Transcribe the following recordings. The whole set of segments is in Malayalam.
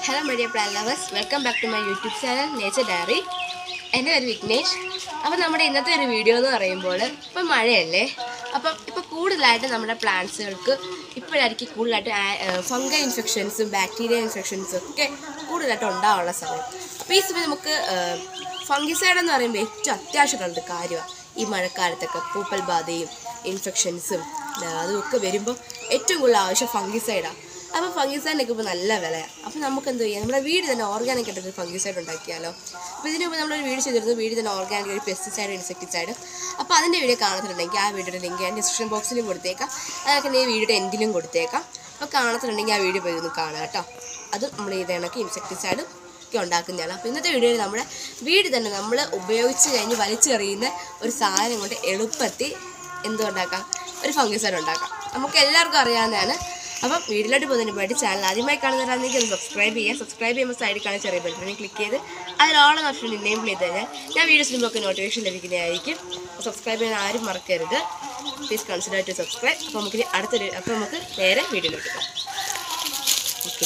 hello media plan lovers welcome back to my YouTube channel nature diary എൻ്റെ പേര് വിഘ്നേഷ് അപ്പോൾ നമ്മുടെ ഇന്നത്തെ ഒരു വീഡിയോ എന്ന് പറയുമ്പോൾ ഇപ്പം മഴയല്ലേ അപ്പം ഇപ്പോൾ കൂടുതലായിട്ട് നമ്മുടെ പ്ലാന്റ്സുകൾക്ക് ഇപ്പോഴായിരിക്കും കൂടുതലായിട്ട് ഫംഗൽ ഇൻഫെക്ഷൻസും ബാക്ടീരിയ ഇൻഫെക്ഷൻസും ഒക്കെ കൂടുതലായിട്ട് ഉണ്ടാവാനുള്ള സമയം അപ്പോൾ ഈ സമയം നമുക്ക് ഫംഗിസൈഡ് എന്ന് പറയുമ്പോൾ ഏറ്റവും അത്യാവശ്യമുള്ളൊരു കാര്യമാണ് ഈ മഴക്കാലത്തൊക്കെ പൂപ്പൽ ബാധയും ഇൻഫെക്ഷൻസും അതുമൊക്കെ വരുമ്പോൾ ഏറ്റവും കൂടുതൽ ആവശ്യം ഫംഗിസൈഡാണ് അപ്പോൾ ഫംഗിസൈഡിനൊക്കെ ഇപ്പോൾ നല്ല വിലയാണ് അപ്പോൾ നമുക്ക് എന്ത് ചെയ്യാം നമ്മുടെ വീട് തന്നെ ഓർഗാനിക് ആയിട്ടൊരു ഫംഗിസൈഡ് ഉണ്ടാക്കിയാലോ അപ്പോൾ ഇതിന് മുമ്പ് നമ്മളൊരു വീട് ചെയ്തിരുന്നു വീട് തന്നെ ഓർഗാനിക് ഒരു പെസ്റ്റിസൈഡ് ഇൻസെക്ടിസൈഡ് അപ്പോൾ അതിൻ്റെ വീഡിയോ കാണുന്നുണ്ടെങ്കിൽ ആ വീഡിയോയുടെ ലിങ്ക് ഞാൻ ഡിസ്ക്രിപ്ഷൻ ബോക്സിലും കൊടുത്തേക്കാം അതൊക്കെ ഈ വീഡിയോയുടെ എൻഡിലും കൊടുത്തേക്കാം അപ്പോൾ കാണുന്നുണ്ടെങ്കിൽ ആ വീഡിയോ പോയി ഒന്ന് കാണുക കേട്ടോ അത് നമ്മൾ ഇത് കണക്ക് ഇൻസെക്ടിസൈഡും ഒക്കെ ഉണ്ടാക്കുന്നതാണ് അപ്പോൾ ഇന്നത്തെ വീഡിയോയിൽ നമ്മുടെ വീട് തന്നെ നമ്മൾ ഉപയോഗിച്ച് കഴിഞ്ഞ് വലിച്ചെറിയുന്ന ഒരു സാധനം കൊണ്ട് എളുപ്പത്തിൽ എന്തുണ്ടാക്കാം ഒരു ഫംഗിസൈഡ് ഉണ്ടാക്കാം നമുക്ക് എല്ലാവർക്കും അറിയാവുന്നതാണ് അപ്പം വീട്ടിലോട്ട് പോകുന്നതിന് വേണ്ടി ചാനൽ ആദ്യമായി കാണുന്നവരാണെങ്കിൽ ഒന്ന് സബ്സ്ക്രൈബ് ചെയ്യുക സബ്സ്ക്രൈബ് ചെയ്യുമ്പോൾ സൈഡിൽ കാണുന്ന ചെറിയ ബട്ടണിൽ ക്ലിക്ക് ചെയ്ത് അതിലോളം ഓപ്ഷൻ എനേബിൾ ചെയ്ത് കഴിഞ്ഞാൽ ഞാൻ വീഡിയോസ് ഇടുമ്പോൾ നോട്ടിഫിക്കേഷൻ ലഭിക്കുന്നതായിരിക്കും സബ്സ്ക്രൈബ് ചെയ്യാൻ ആരും മറക്കരുത് പ്ലീസ് കൺസിഡർ ടു സബ്സ്ക്രൈബ് അപ്പോൾ നമുക്ക് അടുത്തൊരു അപ്പോൾ നമുക്ക് നേരെ വീഡിയോയിലോട്ട് പോകാം ഓക്കെ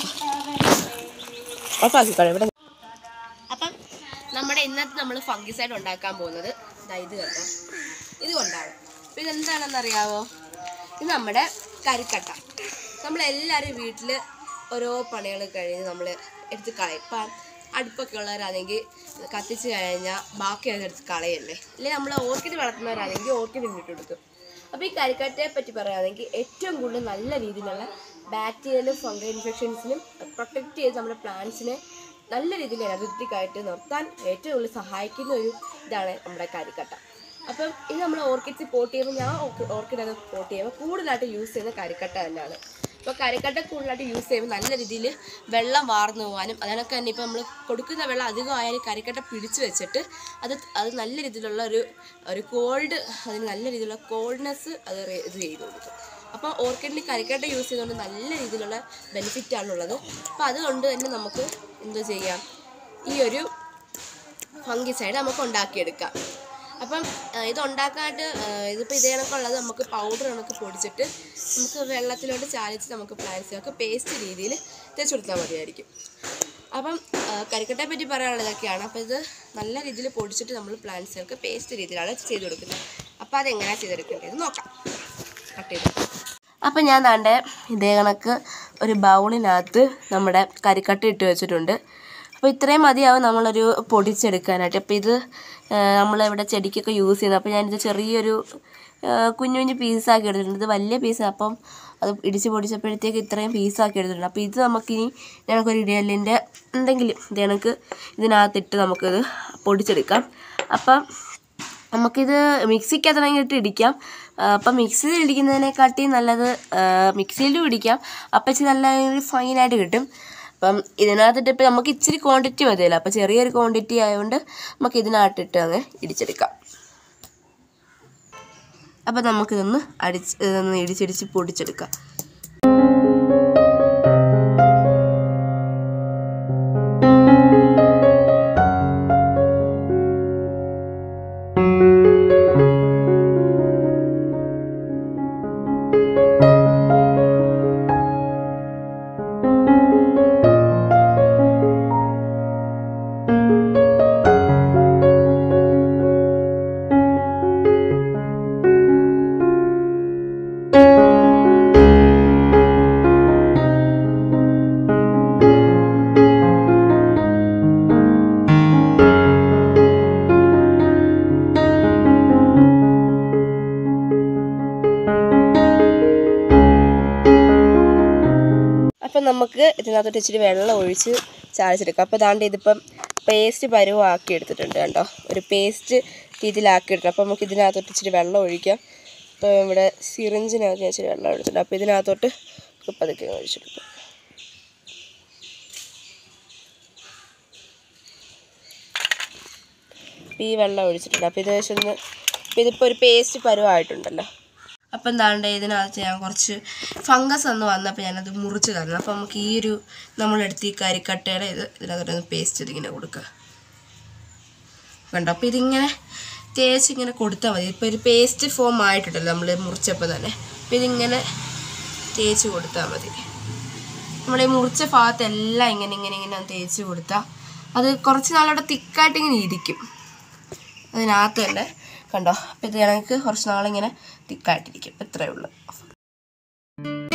ഓഫാക്കിക്കോളെ ഇവിടെ അപ്പം നമ്മുടെ ഇന്നത്തെ നമ്മൾ ഫംഗിസൈഡ് ഉണ്ടാക്കാൻ പോകുന്നത് ദാ ഇത് കണ്ടോ ഇത് കൊണ്ടാണ് അപ്പം ഇതെന്താണെന്ന് അറിയാവോ ഇത് നമ്മുടെ കരിക്കട്ട നമ്മളെല്ലാവരും വീട്ടിൽ ഓരോ പണികൾ കഴിഞ്ഞ് നമ്മൾ എടുത്ത് കളയും ഇപ്പം അടുപ്പൊക്കെ ഉള്ളവരാണെങ്കിൽ കത്തിച്ച് കഴിഞ്ഞാൽ ബാക്കി എടുത്ത് കളയല്ലേ അല്ലെങ്കിൽ നമ്മൾ ഓർക്കിഡ് വളർത്തുന്നവരാണെങ്കിൽ ഓർക്കിഡ് ഇട്ട് കൊടുക്കും അപ്പോൾ ഈ കരിക്കട്ടയെ പറ്റി പറയുകയാണെങ്കിൽ ഏറ്റവും കൂടുതൽ നല്ല രീതിയിലുള്ള ബാക്ടീരിയലും ഫംഗൽ ഇൻഫെക്ഷൻസിനും പ്രൊട്ടക്റ്റ് ചെയ്ത് നമ്മുടെ പ്ലാന്റ്സിനെ നല്ല രീതിയിൽ എനർജറ്റിക് ആയിട്ട് നിർത്താൻ ഏറ്റവും കൂടുതൽ സഹായിക്കുന്ന ഒരു ഇതാണ് നമ്മുടെ കരിക്കട്ട അപ്പം ഇത് നമ്മൾ ഓർക്കിഡ്സ് പോട്ട് ചെയ്യുമ്പോൾ ഞാൻ ഓർക്കിഡ് അത് പോട്ട് ചെയ്യുമ്പോൾ കൂടുതലായിട്ട് യൂസ് ചെയ്യുന്ന കരിക്കട്ട തന്നെയാണ് അപ്പോൾ കരിക്കട്ട കൂടുതലായിട്ട് യൂസ് ചെയ്യുമ്പോൾ നല്ല രീതിയിൽ വെള്ളം വാർന്നു പോകാനും അതിനൊക്കെ തന്നെ ഇപ്പോൾ നമ്മൾ കൊടുക്കുന്ന വെള്ളം അധികമായാലും കരിക്കട്ട പിടിച്ചു വെച്ചിട്ട് അത് അത് നല്ല രീതിയിലുള്ള ഒരു ഒരു കോൾഡ് അതിന് നല്ല രീതിയിലുള്ള കോൾഡ്നെസ് അത് റെ- ഇത് ചെയ്ത് കൊടുക്കും അപ്പോൾ ഓർക്കിഡിൽ കരിക്കട്ട യൂസ് ചെയ്തുകൊണ്ട് നല്ല രീതിയിലുള്ള ബെനിഫിറ്റാണുള്ളത് അപ്പോൾ അതുകൊണ്ട് തന്നെ നമുക്ക് എന്ത് ചെയ്യാം ഈ ഒരു ഫംഗിസൈഡ് നമുക്ക് ഉണ്ടാക്കിയെടുക്കാം അപ്പം ആ, ഇത് ഉണ്ടാക്കാനായിട്ട് ആ, ഇതിപ്പോൾ ഇതേ കണക്കുള്ളത് നമുക്ക് പൗഡർ കണക്ക് പൊടിച്ചിട്ട് നമുക്ക് വെള്ളത്തിലോട്ട് ചാലിച്ച് നമുക്ക് പ്ലാന്റ്സുകൾക്ക് പേസ്റ്റ് രീതിയിൽ തേച്ച് കൊടുത്താൽ മതിയായിരിക്കും അപ്പം ആ, കരിക്കട്ടയെ പറ്റി പറയാനുള്ളത് ഇതൊക്കെയാണ് അപ്പോൾ ഇത് നല്ല രീതിയിൽ പൊടിച്ചിട്ട് നമ്മൾ പ്ലാന്റ്സുകൾക്ക് പേസ്റ്റ് രീതിയിലാണ് ചെയ്ത് കൊടുക്കുന്നത് അപ്പോൾ അതെങ്ങനെയാണ് ചെയ്തെടുക്കേണ്ടത് നോക്കാം കട്ട് ചെയ്ത് അപ്പം ഞാൻ താണ്ടെ ഇതേ കണക്ക് ഒരു ബൗളിനകത്ത് നമ്മുടെ കരിക്കട്ട ഇട്ട് വെച്ചിട്ടുണ്ട് അപ്പോൾ ഇത്രയും മതിയാവും നമ്മളൊരു പൊടിച്ചെടുക്കാനായിട്ട് അപ്പോൾ ഇത് ആ, നമ്മളിവിടെ ചെടിക്കൊക്കെ യൂസ് ചെയ്യുന്നത് അപ്പോൾ ഞാനിത് ചെറിയൊരു ആ, കുഞ്ഞു കുഞ്ഞു പീസാക്കി എടുത്തിട്ടുണ്ട് ഇത് വലിയ പീസാണ് അപ്പം അത് ഇടിച്ച് പൊടിച്ചപ്പോഴത്തേക്ക് ഇത്രയും പീസാക്കി എടുത്തിട്ടുണ്ട് അപ്പോൾ ഇത് നമുക്കിനി ഞങ്ങൾക്കൊരു ഇടിയല്ലിൻ്റെ എന്തെങ്കിലും ഇത് കണക്ക് ഇതിനകത്തിട്ട് നമുക്കിത് പൊടിച്ചെടുക്കാം അപ്പം നമുക്കിത് മിക്സിക്കകത്താണെങ്കിൽ ഇട്ട് ഇടിക്കാം ആ, അപ്പം മിക്സിയിൽ ഇടിക്കുന്നതിനെക്കാട്ടി നല്ലത് മിക്സിയിലും ഇടിക്കാം അപ്പം ഇച്ചിരി നല്ല ഫൈനായിട്ട് കിട്ടും അപ്പം ഇതിനകത്തിട്ട് ഇപ്പം നമുക്ക് ഇച്ചിരി ക്വാണ്ടിറ്റി മതിയല്ലോ അപ്പം ചെറിയൊരു ക്വാണ്ടിറ്റി ആയതുകൊണ്ട് നമുക്ക് ഇതിനകത്തിട്ട് അങ്ങ് ഇടിച്ചെടുക്കാം അപ്പം നമുക്കിതൊന്ന് അടിച്ച് ഇതൊന്ന് ഇടിച്ചിടിച്ച് പൊടിച്ചെടുക്കാം അപ്പം നമുക്ക് ഇതിനകത്തോട്ട് ഇച്ചിരി വെള്ളം ഒഴിച്ച് ചാലിച്ചെടുക്കാം അപ്പോൾ ദാണ്ട് ഇതിപ്പം പേസ്റ്റ് പരുവാക്കി എടുത്തിട്ടുണ്ട് കണ്ടോ ഒരു പേസ്റ്റ് രീതിയിലാക്കി എടുക്കണം അപ്പോൾ നമുക്ക് ഇതിനകത്തോട്ട് ഇച്ചിരി വെള്ളം ഒഴിക്കാം അപ്പോൾ ഇവിടെ സിറിഞ്ചിനകത്ത് ഞാൻ ഇച്ചിരി വെള്ളം എടുത്തിട്ടുണ്ട് അപ്പോൾ ഇതിനകത്തോട്ട് നമുക്ക് പതുക്കെ അങ്ങ് ഒഴിച്ചെടുക്കാം അപ്പോൾ ഈ വെള്ളം ഒഴിച്ചിട്ടുണ്ട് അപ്പോൾ ഇത് വെച്ചൊന്ന് അപ്പോൾ ഇതിപ്പോൾ ഒരു പേസ്റ്റ് പരുവായിട്ടുണ്ടല്ലോ അപ്പം എന്താണ്ട് ഇതിനകത്ത് ഞാൻ കുറച്ച് ഫംഗസ് ഒന്ന് വന്നപ്പോൾ ഞാനത് മുറിച്ച് തരണം അപ്പോൾ നമുക്ക് ഈ ഒരു നമ്മളെടുത്ത് ഈ കരിക്കട്ടയുടെ ഇത് ഇതിനകത്തൊന്ന് പേസ്റ്റ് ഇതിങ്ങനെ കൊടുക്കുക കണ്ടോ അപ്പോൾ ഇതിങ്ങനെ തേച്ച് ഇങ്ങനെ കൊടുത്താൽ മതി ഇപ്പോൾ ഒരു പേസ്റ്റ് ഫോം ആയിട്ടുണ്ടല്ലോ നമ്മൾ മുറിച്ചപ്പോൾ തന്നെ അപ്പോൾ ഇതിങ്ങനെ തേച്ച് കൊടുത്താൽ മതി നമ്മൾ ഈ മുറിച്ച ഭാഗത്തെല്ലാം ഇങ്ങനെ ഇങ്ങനെ ഇങ്ങനെ ഒന്ന് തേച്ച് കൊടുത്താൽ അത് കുറച്ച് നാളവിടെ തിക്കായിട്ട് ഇങ്ങനെ ഇരിക്കും അതിനകത്ത് തന്നെ കണ്ടോ അപ്പോൾ ഇത് ഞങ്ങൾക്ക് കുറച്ച് നാളിങ്ങനെ തിക്കായിട്ടിരിക്കും ഇത്രയേ ഉള്ളൂ